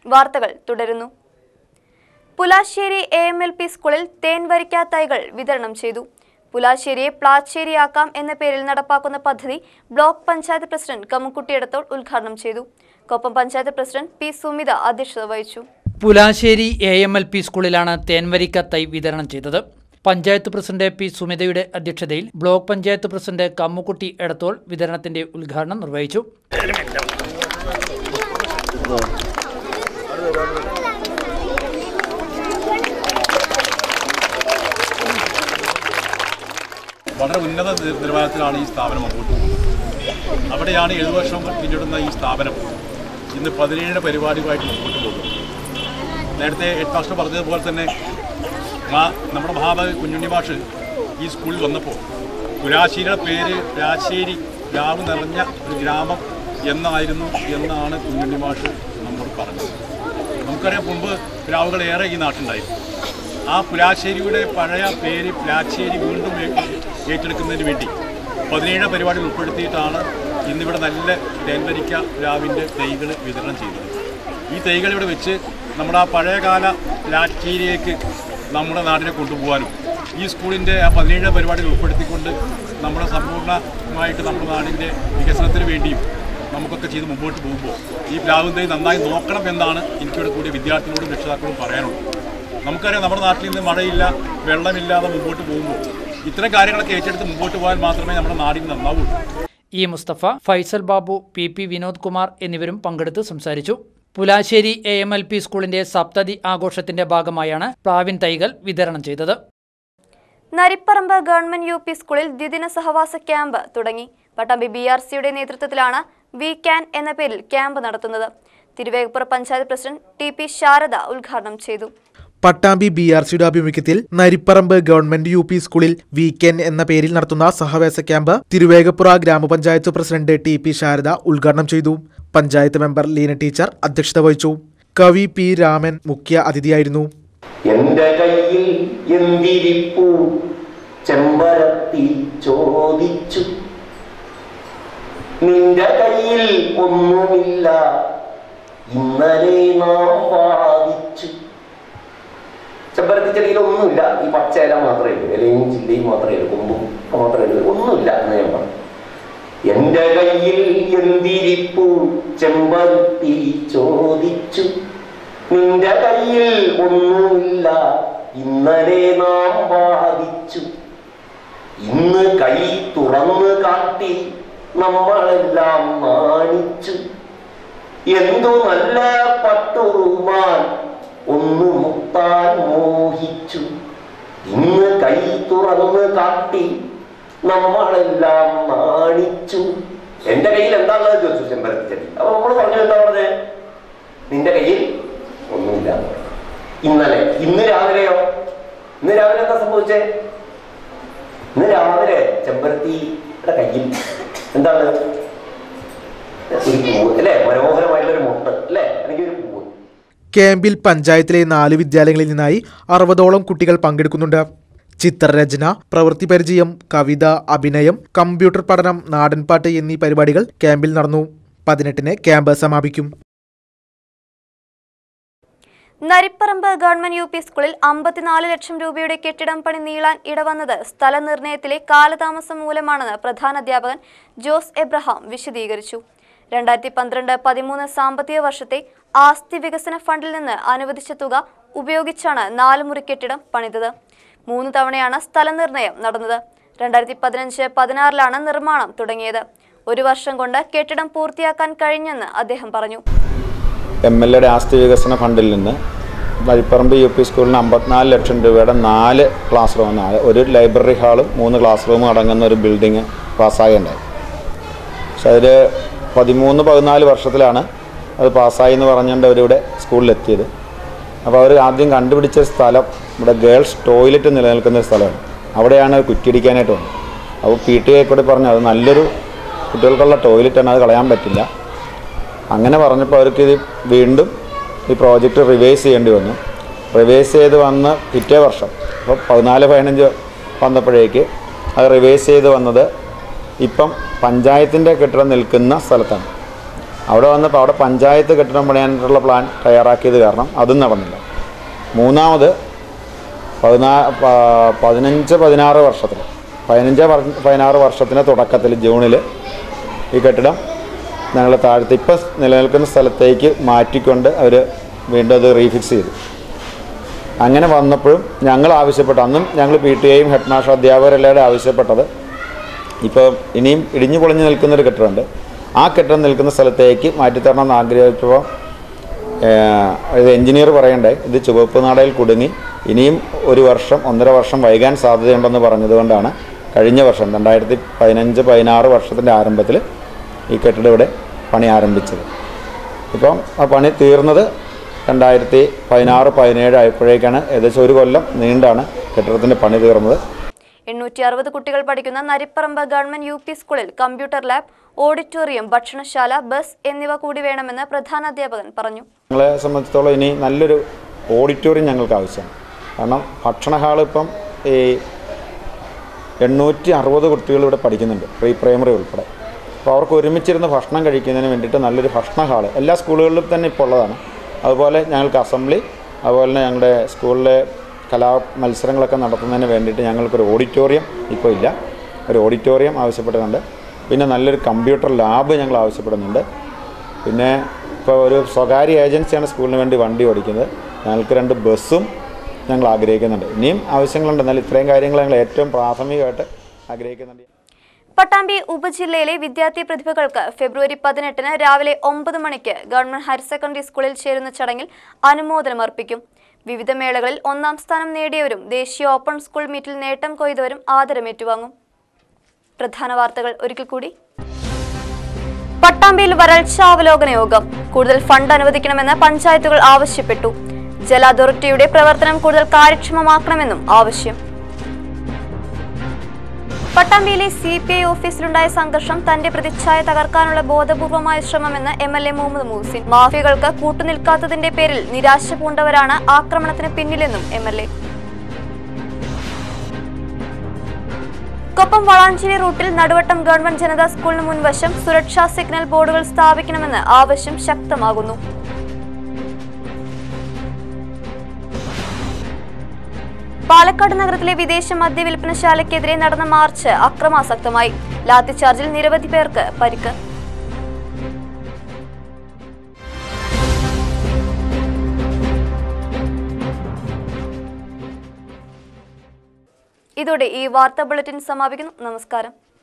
വാർത്തകൾ തുടരുന്നു Pulassery A M L P സ്കൂളിൽ തേൻ വരിക്ക തൈകൾ വിതരണം ചെയ്തു പുലാശ്ശേരിയെ പ്ലാച്ചേരിയാക്കാം എന്ന പേരിൽ നടപ്പാക്കുന്ന പദ്ധതി ബ്ലോക്ക് പഞ്ചായത്ത് പ്രസിഡന്റ് കമ്മുക്കുട്ടി എടത്തോൾ ഉദ്ഘാടനം ചെയ്തു കൊപ്പം പഞ്ചായത്ത് പ്രസിഡന്റ് പി സുമിത അധ്യക്ഷത വഹിച്ചു Pulassery A M L P സ്കൂളിലാണ് തേൻവരിക്ക തൈ വിതരണം ചെയ്തത് പഞ്ചായത്ത് പ്രസിഡന്റ് പി സുമിതയുടെ അധ്യക്ഷതയിൽ ബ്ലോക്ക് പഞ്ചായത്ത് പ്രസിഡന്റ് കമ്മുക്കുട്ടി എടത്തോൾ വിതരണത്തിന്റെ ഉദ്ഘാടനം നിർവഹിച്ചു വളരെ ഉന്നത നി- നിലവാരത്തിലാണ് ഈ സ്ഥാപനം മുമ്പോട്ട് പോകുന്നത് അവിടെയാണ് ഏഴു വർഷം പിന്നിടുന്ന ഈ സ്ഥാപനം ഇന്ന് പതിനേഴ് പരിപാടിയുമായിട്ട് മുമ്പോട്ട് പോകുന്നത് നേരത്തെ ഹെഡ് മാസ്റ്റർ പറഞ്ഞതുപോലെ തന്നെ മാ- നമ്മുടെ മഹാഭാവി കുഞ്ഞുണ്ണി മാഷ് ഈ സ്കൂളിൽ വന്നപ്പോൾ പുലാശ്ശേരിയുടെ പേര് രാശ്ശേരി രാവ് നിറഞ്ഞ ഒരു ഗ്രാമം എന്നായിരുന്നു എന്നാണ് കുഞ്ഞുണ്ണി മാഷ് നമ്മോട് പറഞ്ഞത് നമുക്കറിയാം മുമ്പ് രാവുകൾ ഏറെ ഈ നാട്ടിലുണ്ടായിരുന്നു ആ പുലാശ്ശേരിയുടെ പഴയ പേര് പുലാശ്ശേരി വീണ്ടും ഏ- ഏറ്റെടുക്കുന്നതിന് വേണ്ടി പതിനേഴ് പരിപാടികൾ ഉൾപ്പെടുത്തിയിട്ടാണ് ഇന്നിവിടെ നല്ല തേൻവരിക്ക പ്ലാവിൻ്റെ തൈകൾ വിതരണം ചെയ്തത് ഈ തൈകൾ ഇവിടെ വെച്ച് നമ്മുടെ ആ പഴയകാല ലാച്ചേരിയേക്ക് നമ്മുടെ നാടിനെ കൊണ്ടുപോകാനും ഈ സ്കൂളിൻ്റെ ആ പതിനേഴ് പരിപാടികൾ ഉൾപ്പെടുത്തിക്കൊണ്ട് നമ്മുടെ സമ്പൂർണ്ണമായിട്ട് നമ്മുടെ നാടിൻ്റെ വികസനത്തിന് വേണ്ടിയും നമുക്കൊക്കെ ചെയ്ത് മുമ്പോട്ട് പോകുമ്പോൾ ഈ പ്ലാവും തൈ നന്നായി നോക്കണം എന്നാണ് എനിക്കിവിടെ കൂടിയ വിദ്യാർത്ഥികളോടും രക്ഷിതാക്കളോടും പറയാനുള്ളത് നമുക്കറിയാം നമ്മുടെ നാട്ടിൽ നിന്ന് മഴയില്ല വെള്ളമില്ലാതെ മുമ്പോട്ട് പോകുമ്പോൾ ഇത്തരം കാര്യങ്ങളൊക്കെ ഏറ്റെടുത്ത് മുമ്പോട്ട് പോയാൽ മാത്രമേ നമ്മുടെ നാടിന് നന്നാവുള്ളൂ E Mustafa Faisal Babu P P Vinod Kumar എന്നിവരും പങ്കെടുത്ത് സംസാരിച്ചു Pulassery A M L P സ്കൂളിന്റെ സപ്തതി ആഘോഷത്തിന്റെ ഭാഗമായാണ് പ്ലാവിൻ തൈകൾ വിതരണം ചെയ്തത് നരിപ്പറമ്പ് ഗവൺമെന്റ് യു പി സ്കൂളിൽ ദ്വിദിന സഹവാസ ക്യാമ്പ് തുടങ്ങി പട്ടാമ്പി ബി ആർ സിയുടെ നേതൃത്വത്തിലാണ് വി ക്യാൻ എന്ന പേരിൽ ക്യാമ്പ് നടത്തുന്നത് Thiruvegappura panchayat president T P Sarada ഉദ്ഘാടനം ചെയ്തു പട്ടാമ്പി ബി ആർ സിയുടെ ആഭിമുഖ്യത്തിൽ നരിപ്പറമ്പ് ഗവൺമെന്റ് യു പി സ്കൂളിൽ വീക്കെൻഡ് എന്ന പേരിൽ നടത്തുന്ന സഹവാസ ക്യാമ്പ് തിരുവേഗപ്പുറ ഗ്രാമപഞ്ചായത്ത് പ്രസിഡന്റ് ടി പി ശാരദ ഉദ്ഘാടനം ചെയ്തു പഞ്ചായത്ത് മെമ്പർ ലീന ടീച്ചർ അധ്യക്ഷത വഹിച്ചു കവി പി രാമൻ മുഖ്യ അതിഥിയായിരുന്നു എന്റെ കയ്യിൽ എന്തിരിപ്പൂ ചെമ്പരത്തി ചോദിച്ചു നിന്റെ കയ്യിൽ ഒന്നുമില്ല ഇന്നലെ നാം വാദിച്ചു ചെമ്പരത്തി ചെടിയിൽ ഒന്നുമില്ല ഈ പച്ച ഇല മാത്രമേ ഉള്ളൂ ഇലയും ചില്ലയും മാത്രമേ ഉള്ളൂ കൊമ്പും ഒക്കെ മാത്രമേ ഉള്ളൂ ഒന്നുമില്ല എന്ന് ഞാൻ പറഞ്ഞു എന്റെ കയ്യിൽ എന്തിരിപ്പൂ ചെമ്പരത്തി ചോദിച്ചു നിന്റെ കയ്യിൽ ഒന്നുമില്ല ഇന്നലെ നാം വാദിച്ചു ഇന്ന് കൈ തുറന്ന് കാട്ടി നമ്മളെല്ലാം നാണിച്ചു എന്തു നല്ല പട്ടുറുമാൻ ഒന്ന് മുത്താൻ മോഹിച്ചു ഇന്ന് കൈ തുറന്ന് കാട്ടി നമ്മളെല്ലാം നാണിച്ചു എന്റെ കയ്യിൽ എന്താണുള്ളത് ചോദിച്ചു ചെമ്പരത്തി ചെടി അപ്പൊ നമ്മൾ പറഞ്ഞു എന്താ പറഞ്ഞേ നിന്റെ കയ്യിൽ ഒന്നുമില്ല എന്ന് പറഞ്ഞു. ഇന്നലെ ഇന്ന് രാവിലെയോ ഇന്ന് രാവിലെ എന്താ സംഭവിച്ചേ ഇന്ന് രാവിലെ ചെമ്പരത്തിയുടെ കയ്യിൽ എന്താണ് ഒരു പൂവ് അല്ലെ മനോഹരമായിട്ടുള്ള ഒരു മുട്ട് അല്ലെ അല്ലെങ്കിൽ ഒരു പൂവ് ക്യാമ്പിൽ പഞ്ചായത്തിലെ നാല് വിദ്യാലയങ്ങളിൽ നിന്നായി അറുപതോളം കുട്ടികൾ പങ്കെടുക്കുന്നുണ്ട് ചിത്രരചന പ്രവൃത്തി പരിചയം കവിത അഭിനയം കമ്പ്യൂട്ടർ പഠനം നാടൻപാട്ട് എന്നീ പരിപാടികൾ ക്യാമ്പിൽ നടന്നു പതിനെട്ടിന് ക്യാമ്പ് സമാപിക്കും നരിപ്പറമ്പ് ഗവൺമെന്റ് യു പി സ്കൂളിൽ അമ്പത്തിനാല് ലക്ഷം രൂപയുടെ കെട്ടിടം പണി നീളാൻ ഇടവന്നത് സ്ഥലനിർണയത്തിലെ കാലതാമസം മൂലമാണെന്ന് പ്രധാന അധ്യാപകൻ ജോസ് എബ്രഹാം വിശദീകരിച്ചു രണ്ടായിരത്തി പന്ത്രണ്ട് പതിമൂന്ന് സാമ്പത്തിക വർഷത്തെ ആസ്തി വികസന ഫണ്ടിൽ നിന്ന് അനുവദിച്ച തുക ഉപയോഗിച്ചാണ് നാല് മുറി കെട്ടിടം പണിതത് മൂന്ന് തവണയാണ് സ്ഥലനിർണയം നടന്നത് രണ്ടായിരത്തി പതിനഞ്ച് പതിനാറിലാണ് നിർമ്മാണം തുടങ്ങിയത് ഒരു വർഷം കൊണ്ട് കെട്ടിടം പൂർത്തിയാക്കാൻ കഴിഞ്ഞെന്ന് അദ്ദേഹം പറഞ്ഞു എം എൽ എയുടെ ആസ്തി വികസന ഫണ്ടിൽ നിന്ന് വഴിപ്പറമ്പ് യു പി സ്കൂളിന് അമ്പത്തിനാല് ലക്ഷം രൂപയുടെ നാല് ക്ലാസ് റൂം നാല് ഒരു ലൈബ്രറി ഹാളും മൂന്ന് ക്ലാസ് റൂമും അടങ്ങുന്ന ഒരു ബിൽഡിങ് പാസ്സായുണ്ടായി പക്ഷെ അതിൽ പതിമൂന്ന് പതിനാല് വർഷത്തിലാണ് അത് പാസ്സായി എന്ന് പറഞ്ഞുകൊണ്ട് അവരിവിടെ സ്കൂളിലെത്തിയത് അപ്പോൾ അവർ ആദ്യം കണ്ടുപിടിച്ച സ്ഥലം ഇവിടെ ഗേൾസ് ടോയ്ലറ്റ് നിലനിൽക്കുന്ന ഒരു സ്ഥലമാണ് അവിടെയാണ് അത് കുറ്റിയടിക്കാനായിട്ട് വന്നത് അപ്പോൾ പി ടി എ കൂടി പറഞ്ഞു അത് നല്ലൊരു കുട്ടികൾക്കുള്ള ടോയ്ലറ്റാണ് അത് കളയാൻ പറ്റില്ല അങ്ങനെ പറഞ്ഞപ്പോൾ അവർക്ക് ഇത് വീണ്ടും ഈ പ്രോജക്റ്റ് റിവൈസ് ചെയ്യേണ്ടി വന്നു റിവൈസ് ചെയ്ത് വന്ന് പിറ്റേ വർഷം അപ്പോൾ പതിനാല് പതിനഞ്ച് വന്നപ്പോഴേക്ക് അത് റിവൈസ് ചെയ്ത് വന്നത് ഇപ്പം പഞ്ചായത്തിൻ്റെ കെട്ടിടം നിൽക്കുന്ന സ്ഥലത്താണ് അവിടെ വന്നപ്പോൾ അവിടെ പഞ്ചായത്ത് കെട്ടിടം പണിയാനായിട്ടുള്ള പ്ലാൻ തയ്യാറാക്കിയത് കാരണം അതും നടന്നില്ല മൂന്നാമത് പതിനാ പ- പതിനഞ്ച് പതിനാറ് വർഷത്തിൽ പതിനഞ്ച് വർ- പതിനാറ് വർഷത്തിൻ്റെ തുടക്കത്തിൽ ജൂണിൽ ഈ കെട്ടിടം ഞങ്ങൾ താഴത്തെ ഇപ്പം നിലനിൽക്കുന്ന സ്ഥലത്തേക്ക് മാറ്റിക്കൊണ്ട് അവർ വീണ്ടും അത് റീഫിക്സ് ചെയ്തു അങ്ങനെ വന്നപ്പോഴും ഞങ്ങൾ ആവശ്യപ്പെട്ട അന്നും ഞങ്ങൾ പി ടി എയും ഹെഡ് മാസ്റ്റർ അധ്യാപകരെല്ലാവരും ആവശ്യപ്പെട്ടത് ഇപ്പോൾ ഇനിയും ഇടിഞ്ഞു പൊളിഞ്ഞു നിൽക്കുന്നൊരു കെട്ടിടമുണ്ട് ആ കെട്ടിടം നിൽക്കുന്ന സ്ഥലത്തേക്ക് മാറ്റിത്തരണം എന്ന് ആഗ്രഹിച്ചപ്പോൾ ഇത് എഞ്ചിനീയർ പറയണ്ടേ ഇത് ചുവപ്പ് നാടയിൽ കുടുങ്ങി ഇനിയും ഒരു വർഷം ഒന്നര വർഷം വൈകാൻ സാധ്യതയുണ്ടെന്ന് പറഞ്ഞതുകൊണ്ടാണ് കഴിഞ്ഞ വർഷം രണ്ടായിരത്തി പതിനഞ്ച് പതിനാറ് വർഷത്തിൻ്റെ ആരംഭത്തിൽ ഈ കെട്ടിടം ഇവിടെ പണി ആരംഭിച്ചത് ഇപ്പം ആ പണി തീർന്നത് രണ്ടായിരത്തി പതിനാറ് പതിനേഴ് ആയപ്പോഴേക്കാണ് ഏകദേശം ഒരു കൊല്ലം നീണ്ടാണ് കെട്ടിടത്തിൻ്റെ പണി തീർന്നത് എണ്ണൂറ്റി അറുപത് കുട്ടികൾ പഠിക്കുന്ന നരിപ്പറമ്പ് ഗവൺമെന്റ് യു പി സ്കൂളിൽ കമ്പ്യൂട്ടർ ലാബ് ഓഡിറ്റോറിയം ഭക്ഷണശാല ബസ് എന്നിവ കൂടി വേണമെന്ന് പ്രധാനാധ്യാപകൻ പറഞ്ഞു ഞങ്ങളെ സംബന്ധിച്ചിടത്തോളം ഇനി നല്ലൊരു ഓഡിറ്റോറിയം ഞങ്ങൾക്ക് ആവശ്യമാണ് കാരണം ഭക്ഷണ ഹാൾ ഇപ്പം ഈ എണ്ണൂറ്റി അറുപത് കുട്ടികൾ ഇവിടെ പഠിക്കുന്നുണ്ട് പ്രീ പ്രൈമറി ഉൾപ്പെടെ അപ്പോൾ അവർക്ക് ഒരുമിച്ചിരുന്ന് ഭക്ഷണം കഴിക്കുന്നതിന് വേണ്ടിയിട്ട് നല്ലൊരു ഭക്ഷണ ഹാൾ എല്ലാ സ്കൂളുകളിലും തന്നെ ഇപ്പോൾ ഉള്ളതാണ് അതുപോലെ ഞങ്ങൾക്ക് അസംബ്ലി അതുപോലെ തന്നെ ഞങ്ങളുടെ സ്കൂളിലെ കലാ മത്സരങ്ങളൊക്കെ നടത്തുന്നതിന് വേണ്ടിയിട്ട് ഞങ്ങൾക്കൊരു ഓഡിറ്റോറിയം ഇപ്പോൾ ഇല്ല ഒരു ഓഡിറ്റോറിയം ആവശ്യപ്പെടുന്നുണ്ട് പിന്നെ നല്ലൊരു കമ്പ്യൂട്ടർ ലാബ് ഞങ്ങൾ ആവശ്യപ്പെടുന്നുണ്ട് പിന്നെ ഇപ്പോൾ ഒരു സ്വകാര്യ ഏജൻസിയാണ് സ്കൂളിന് വേണ്ടി വണ്ടി ഓടിക്കുന്നത് ഞങ്ങൾക്ക് രണ്ട് ബസ്സും ഞങ്ങൾ ആഗ്രഹിക്കുന്നുണ്ട് ഇനിയും ആവശ്യങ്ങളുണ്ട് എന്നാൽ ഇത്രയും കാര്യങ്ങൾ ഞങ്ങൾ ഏറ്റവും പ്രാഥമികമായിട്ട് ആഗ്രഹിക്കുന്നുണ്ട് പട്ടാമ്പി ഉപജില്ലയിലെ വിദ്യാർത്ഥി പ്രതിഭകൾക്ക് ഫെബ്രുവരി പതിനെട്ടിന് രാവിലെ ഒമ്പത് മണിക്ക് ഗവൺമെന്റ് ഹയർ സെക്കൻഡറി സ്കൂളിൽ ചേരുന്ന ചടങ്ങിൽ അനുമോദനം അർപ്പിക്കും വിവിധ മേളകളിൽ ഒന്നാം സ്ഥാനം നേടിയവരും ദേശീയ ഓപ്പൺ സ്കൂൾ മീറ്റിൽ നേട്ടം കൊയ്തവരും ആദരം ഏറ്റുവാങ്ങും പ്രധാന വാർത്തകൾ ഒരിക്കൽ കൂടി പട്ടാമ്പിയിൽ വരൾച്ച അവലോകന യോഗം കൂടുതൽ ഫണ്ട് അനുവദിക്കണമെന്ന് പഞ്ചായത്തുകൾ ആവശ്യപ്പെട്ടു ജല അതോറിറ്റിയുടെ പ്രവർത്തനം കൂടുതൽ കാര്യക്ഷമമാക്കണമെന്നും ആവശ്യം പട്ടാമ്പിയിലെ സി പി ഐ ഓഫീസിലുണ്ടായ സംഘർഷം തന്റെ പ്രതിച്ഛായ തകർക്കാനുള്ള ബോധപൂർവമായ ശ്രമമെന്ന് M L A Muhammed Muhsin മാഫിയകൾക്ക് കൂട്ടുനിൽക്കാത്തതിന്റെ പേരിൽ നിരാശ പൂണ്ടവരാണ് ആക്രമണത്തിന് പിന്നിലെന്നും M L A Koppam Valanchery റൂട്ടിൽ നടുവട്ടം ഗവൺമെന്റ് ജനതാ സ്കൂളിന് മുൻവശം സുരക്ഷാ സിഗ്നൽ ബോർഡുകൾ സ്ഥാപിക്കണമെന്ന് ആവശ്യം ശക്തമാകുന്നു പാലക്കാട് നഗരത്തിലെ വിദേശ മദ്യവിൽപ്പനശാലയ്ക്കെതിരെ നടന്ന മാർച്ച് അക്രമാസക്തമായി ലാത്തിചാർജിൽ നിരവധി പേർക്ക് പരിക്ക് ഇതോടെ ഈ വാർത്താ ബുള്ളറ്റിൻ സമാപിക്കുന്നു നമസ്കാരം